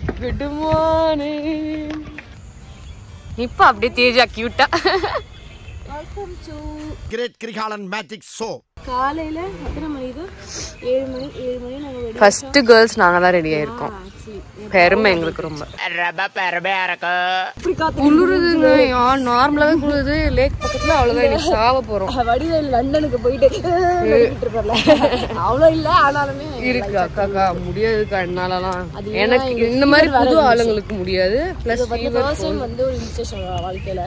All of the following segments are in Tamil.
குட் மார்னிங் இப்ப அப்படியே தேஜா கியூட்டா welcome to great Kirikalan magic show காலையில எத்தனை மணி இது ஏழு மணி ஏழு மணி நாங்கள் வெளியே ஃபர்ஸ்ட் கேர்ள்ஸ் நாங்க தான் ரெடி ஆயிருக்கோம் பெருமை எங்களுக்கு ரொம்ப குளிருதுங்க நார்மலாவே குளிருது லேக் பக்கத்துல அவ்வளவுதான் இன்னைக்கு சாவ போறோம் வடிவேல் லண்டனுக்கு போயிட்டு இருப்பார்ல அவ்வளோ இல்லை ஆனாலுமே இருக்கு அக்காக்கா முடியாதுக்கா என்னாலலாம் எனக்கு இந்த மாதிரி புது ஆளுங்களுக்கு முடியாது பிளஸ் வந்து ஃபர்ஸ்ட் டைம் வந்து ஒரு இன்ஸ்டேஷன் வாழ்க்கையில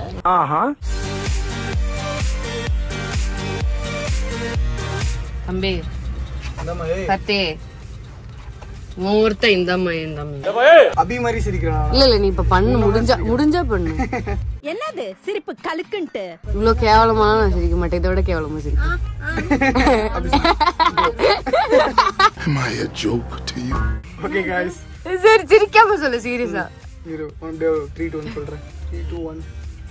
தம்பி சத்தே மூர்த்த இந்தம்மா இந்தம்மா அபி மாதிரி சிரிக்கிறான் இல்ல இல்ல நீ இப்ப பண்ணு முடிஞ்சா முடிஞ்சா பண்ணு என்னது சிரிப்பு கலுக்குன்ட்டு இவ்வளவு கேவலமான நான் சிரிக்க மாட்டேன் இதை விட கேவலமா சிரிக்க Am I a joke to you? Okay guys சரி சிரிக்காம சொல்லு சீரியஸா இரு one day three two one சொல்கிறேன் த்ரீ டூ ஒன்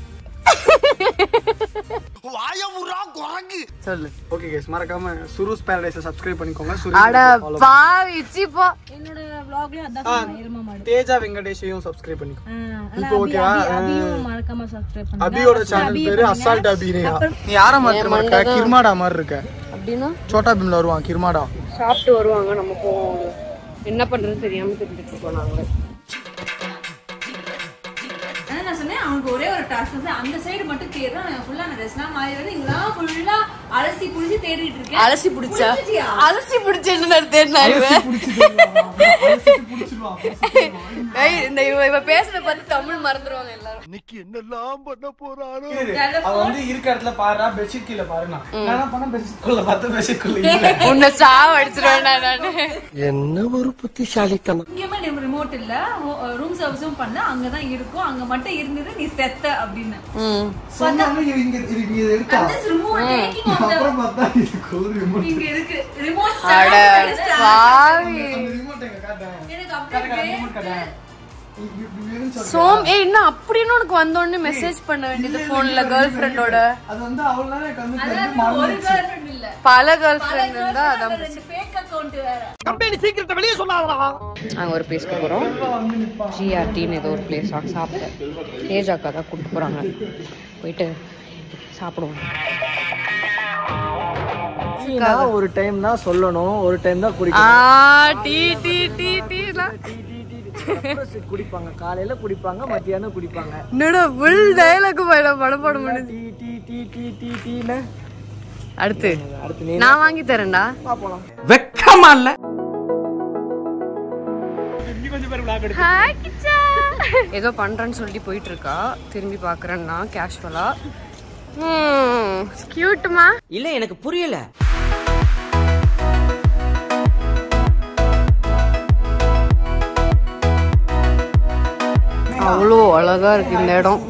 வாயமுறா குரங்கு சொல்லு ஓகே கைஸ் மறக்காம சுரூஸ் பேரடைஸை சப்ஸ்கிரைப் பண்ணிக்கோங்க அட சுரூஸ் பாவி சி போ என்னோட vlogலயும் அதான் எருமா மாடு தேஜா வெங்கடேஷையும் சப்ஸ்கிரைப் பண்ணிக்கோ ஆனா இப்போ அபி- ஓகேவா அபி- அபியும் மறக்காம சப்ஸ்கிரைப் பண்ணுங்க அபியோட சேனல் பேரு அசால்ட் அபினயா நீ யார மாதிரி இருக்க கிர்மாடா மாதிரி இருக்க அப்படின்னா சோட்டா பீம்ல வருவான் கிர்மாடா சாப்பிட்டு வருவாங்க நம்ம போவோம் என்ன பண்றதுன்னு தெரியாம தெரிஞ்சுட்டு இருக்கோம் நாங்களே அதான் நான் சொன்னேன் அவனுக்கு ஒரே ஒரு டாஸ்க் வந்து அந்த சைடு மட்டும் தேடுறோம் நான் ஃபுல்லா அந்த ட்ரெஸ்லாம் மாறி வருது இங்கெல்லாம் ஃபுல்லா அலசி புடிச்சு தேடிட்டு இருக்கேன் அலசி புடிச்சா புடிச்சிட்டியா? அலசி புடிச்ச என்ன தேடினா இவன் ஏய், இந்த இவ இவ பேசுறத பார்த்து தமிழ் மறந்துருவாங்க எல்லாரும் இன்னைக்கு என்னெல்லாம் பண்ண போறாரோ அவ வந்து இருக்க இடத்துல பாருடா பெட்ஷீட் கீழ பாருனா நான் பண்ண பெட்ஷீட் குள்ள பார்த்து பெட்ஷீட் குள்ள இல்ல உன்னை சாவ அடிச்சிருவேன் நானு என்ன ஒரு புத்திசாலித்தனம் எங்கேயுமே ரிமோட் இல்ல ரூம் சர்வீஸும் பண்ண அங்கதான் இருக்கும் அங்க மட்டும் இருந்தது நீ செத்த அப்படின்னு சொன்னாங்க இங்க இது நீ இதை எடுத்தா ரிமோட் டேக்கிங் ஆஃப் அப்புறம் பார்த்தா இதுக்கு ஒரு remote. இங்க இருக்கு ரிமோட் அட பாவி அந்த remote எங்க காட்டேன் எனக்கு காட்டு, காட்டு, அப்படியே remote காட்டேன். இப்படி- இப்படி வேணும்னு சொல்றேன். சோம் ஏய் என்ன அப்படின்னு உனக்கு வந்தோடனே மெசேஜ் பண்ண வேண்டியது போன்ல கேர்ள் ஃப்ரெண்டோட அது வந்து அவ்வளவு நேரம் எனக்கு வந்து அதாவது தெரிஞ்சு ஒரு மறந்துருச்சு. கேர்ள் ஃப்ரெண்ட் இல்ல பல கேர்ள் பல ஃப்ரெண்ட் girl இருந்தா friend, அதான் அது ரெண்டு ஃபேக் அக்கவுண்ட் வேற நாங்க ஒரு பிளேஸ்க்கு போறோம் ஜிஆர்டின்னு ஏதோ ஒரு பிளேஸ் சாப்பிட தேஜ் அக்கா தான் கூப்பிட்டு போறாங்க போயிட்டு சாப்பிடுவோம் டீனா ஒரு டைம் தான் சொல்லணும் ஒரு டைம் தான் ஆ குடிக்கணும் டீ டீ டீ டீலாம் அப்புறம் குடிப்பாங்க காலையில குடிப்பாங்க மத்தியானம் குடிப்பாங்க என்னடா ஃபுல் டயலாக் போயிட மனப்பாடம் பண்ணு டீ டீ டீ டீ டீ டீன்னு அடுத்து அடுத்து நீ நான் வாங்கி தரேன்டா பாப்போம் வெக்கமா இல்ல ஹாய் கிச்சா ஏதோ பண்றேன்னு சொல்லிட்டு போயிட்டு இருக்கா திரும்பி பாக்குறேன்னா கேஷுவலா கியூட்டுமா இல்ல எனக்கு புரியல அவ்வளோ அழகா இருக்கு இந்த இடம்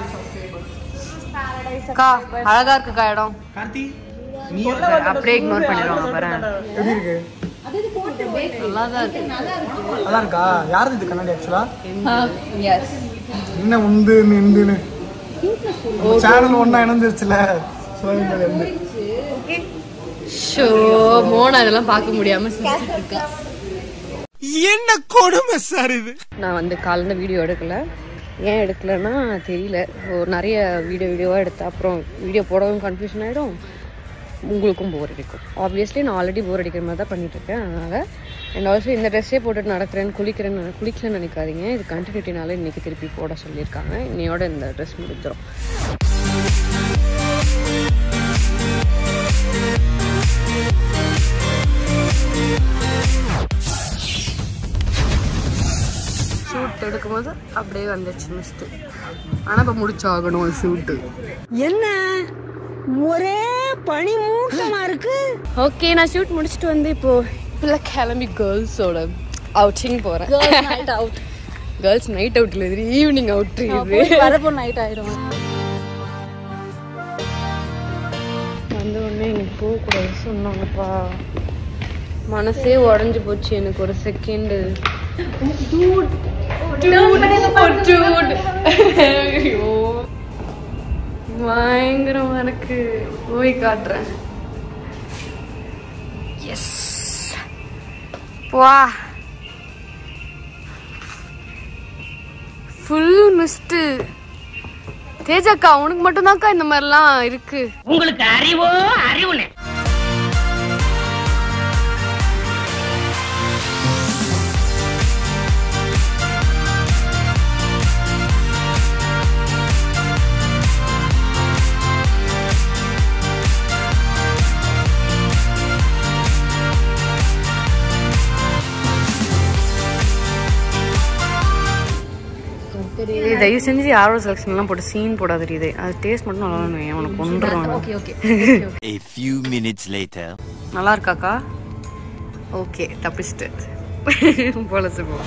அக்கா அழகா இருக்குக்கா இடம் கார்த்தி அப்படியே இக்னோர் பண்ணிடுவாங்க பாரு எப்படி இருக்கு நல்லா தான் இருக்கு நல்லா இருக்கா யாரு இது கண்ணாடி ஆக்சுவலா என்ன உண்டு நின்றுன்னு சேனல் ஒன்னா இணைஞ்சிருச்சுல சோழங்கள் இருந்து ஷோ மோனா இதெல்லாம் பார்க்க முடியாம சிரிச்சிட்டு இருக்கா என்ன கொடுமை சார் இது நான் வந்து காலைல வீடியோ எடுக்கல ஏன் எடுக்கலன்னா தெரியல ஒரு நிறைய வீடியோ வீடியோவாக எடுத்தேன் அப்புறம் வீடியோ போடவும் கன்ஃபியூஷன் ஆகிடும் உங்களுக்கும் போர் அடிக்கும் ஆப்வியஸ்லி நான் ஆல்ரெடி போர் அடிக்கிற மாதிரி தான் பண்ணிட்டு இருக்கேன் அதனால அண்ட் ஆல்சோ இந்த ட்ரெஸ்ஸே போட்டுட்டு நடக்கிறேன்னு குளிக்கிறேன்னு குளிக்கலன்னு நினைக்காதீங்க இது கண்டினியூட்டினால இன்னைக்கு திருப்பி போட சொல்லியிருக்காங்க இன்னையோட இந்த ட்ரெஸ் முடிஞ்சிடும் ஷூட் எடுக்கும்போது அப்படியே வந்துச்சு மிஸ்ட்டு ஆனால் இப்போ முடிச்சாகணும் ஷூட்டு என்ன ஒரே பனி மூட்டமா இருக்கு ஓகே நான் ஷூட் முடிச்சுட்டு வந்து இப்போ இப்போலாம் கிளம்பி கேர்ள்ஸோட அவுட்டிங் போகிறேன் நைட் அவுட் கேர்ள்ஸ் நைட் அவுட்ல இது ஈவினிங் அவுட் இது வரப்போ நைட் ஆயிடும் வந்த உடனே எனக்கு போகக்கூடாது சொன்னாங்கப்பா மனசே உடஞ்சு போச்சு எனக்கு ஒரு செகண்டு ஐயோ பயங்கரமா இருக்கு போய் காட்டுறேன் எஸ் வா ஃபுல் மிஸ்ட்டு தேஜாக்கா உனக்கு மட்டும்தான்க்கா இந்த மாதிரிலாம் இருக்கு உங்களுக்கு அறிவோ அறிவுனே ஏய், தயவு செஞ்சு யாரோட செலெக்ஷன்லாம் போட்டு சீன் போடாத இது அது டேஸ்ட் மட்டும் நல்லா இல்லைன்னு உனக்கு கொண்டுருவாங்க okay okay A few minutes later. நல்லா இருக்காக்கா ஓகே தப்பிச்சிட்டு பொழைச்சு போ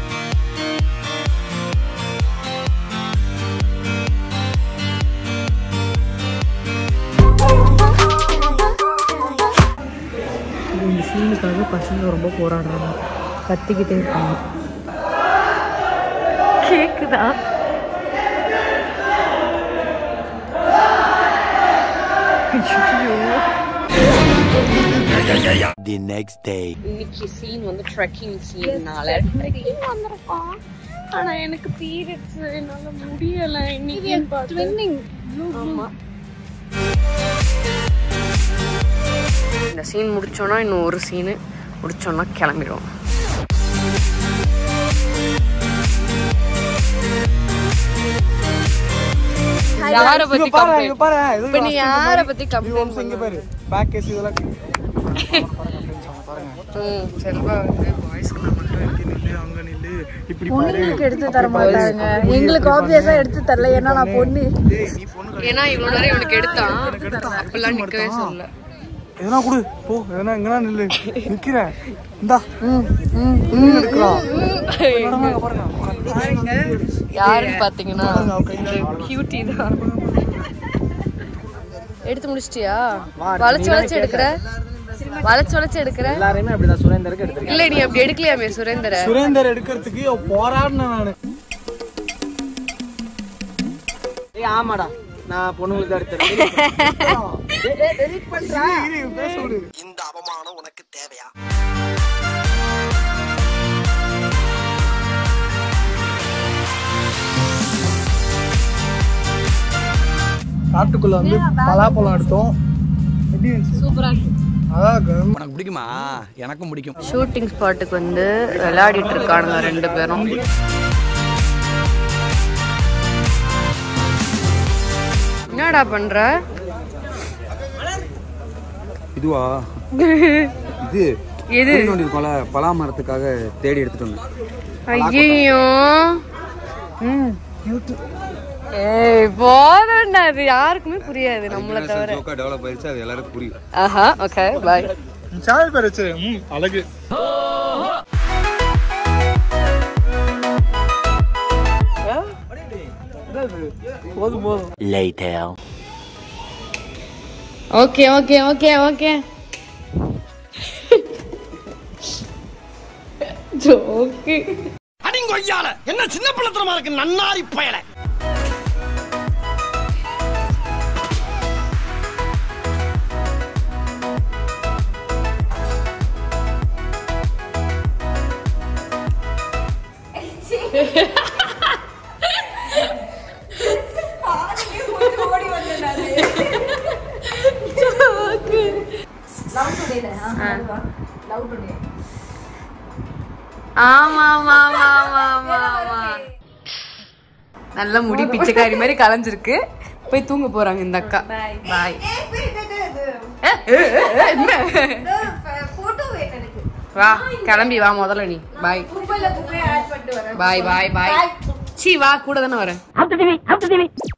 இந்த சீனுக்காக பசங்க ரொம்ப போராடுறாங்க கத்திக்கிட்டே இருக்காங்க கேக்குதா The next day. இன்னைக்கு சீன் வந்து ட்ரெக்கிங் சீன்னால ட்ரெக்கிங் வந்திருக்கோம் ஆனா எனக்கு பீரியட்ஸ் என்னால முடியல இன்னைக்கு ட்வின்னிங் ஆமா இந்த சீன் முடிச்சோன்னா இன்னும் ஒரு சீனு முடிச்சோன்னா கிளம்பிடுவோம் யார பத்தி பாரு complaint? இங்க பாரு இது இப்ப நீ யார பத்தி கம்ப்ளைண்ட் இங்க பாரு பேக் கேஸ் இதெல்லாம் ம் செல்வா வந்து பாய்ஸ்க்கு நான் மட்டும் இங்க நில்லு அங்க நில்லு இப்படி பொண்ணுங்களுக்கு எடுத்து தர மாட்டாங்க எங்களுக்கு ஆப்வியஸா எடுத்து தரல ஏன்னா நான் பொண்ணு டேய் நீ பொண்ணு ஏன்னா இவ்வளவு நேரம் இவனுக்கு எடுத்தான் அப்பெல்லாம் நிக்கவே சொல்லல எதனா கொடு போ எதனா எங்கனா நில்லு நிக்கிற இந்தா ம் எடுக்கலாம் யாருன்னு பாத்தீங்கன்னா கியூட்டி தான் எடுத்து முடிச்சிட்டியா வளைச்சு வளைச்சு எடுக்கிற வளைச்சு வளைச்சு எடுக்கிற எல்லாரையுமே அப்படிதான் சுரேந்தருக்கு எடுத்துருக்கேன் இல்ல நீ அப்படி எடுக்கலையாமே சுரேந்தர சுரேந்தர் எடுக்கிறதுக்கு போராடினேன் நானு ஏய் ஆமாடா நான் பொண்ணுங்களுக்கு தான் எடுத்தேன் பேச விடு இந்த அவமானம் உனக்கு தேவையா காட்டுக்குள்ள வந்து பலாப்பழம் எடுத்தோம் எப்படி இருந்துச்சு சூப்பரா அதான் உனக்கு பிடிக்குமா எனக்கும் பிடிக்கும் ஷூட்டிங் ஸ்பாட்டுக்கு வந்து விளையாடிட்டு இருக்கானுங்க ரெண்டு பேரும் என்னடா பண்ற இதுவா இது எது நோண்டி கொலை பலாமரத்துக்காக தேடி எடுத்துட்டு வந்தேன் ஐயோ ஏய் போதண்டா அது யாருக்குமே புரியாது நம்மள தவிர ஜோக்கா டெவலப் ஆயிருச்சு அது எல்லாருக்கும் புரியும் ஆஹா ஓகே பாய் சேனல் பேர் வச்சு ம் அழகு போதும் போதும் Later. Okay okay okay okay joke அடிங்கொய்யால என்ன சின்ன பிள்ளத்தனமா இருக்கு நன்னாரி பயல ஆமா ஆமா ஆமா ஆமா ஆமா ஆமா நல்ல முடி பிச்சைக்காரி மாதிரி கலைஞ்சிருக்கு போய் தூங்க போறாங்க இந்த அக்கா பாய் வா கிளம்பி வா முதல்ல நீ பாய் பாய் பாய் பாய் சீ வா கூட தானே வரேன்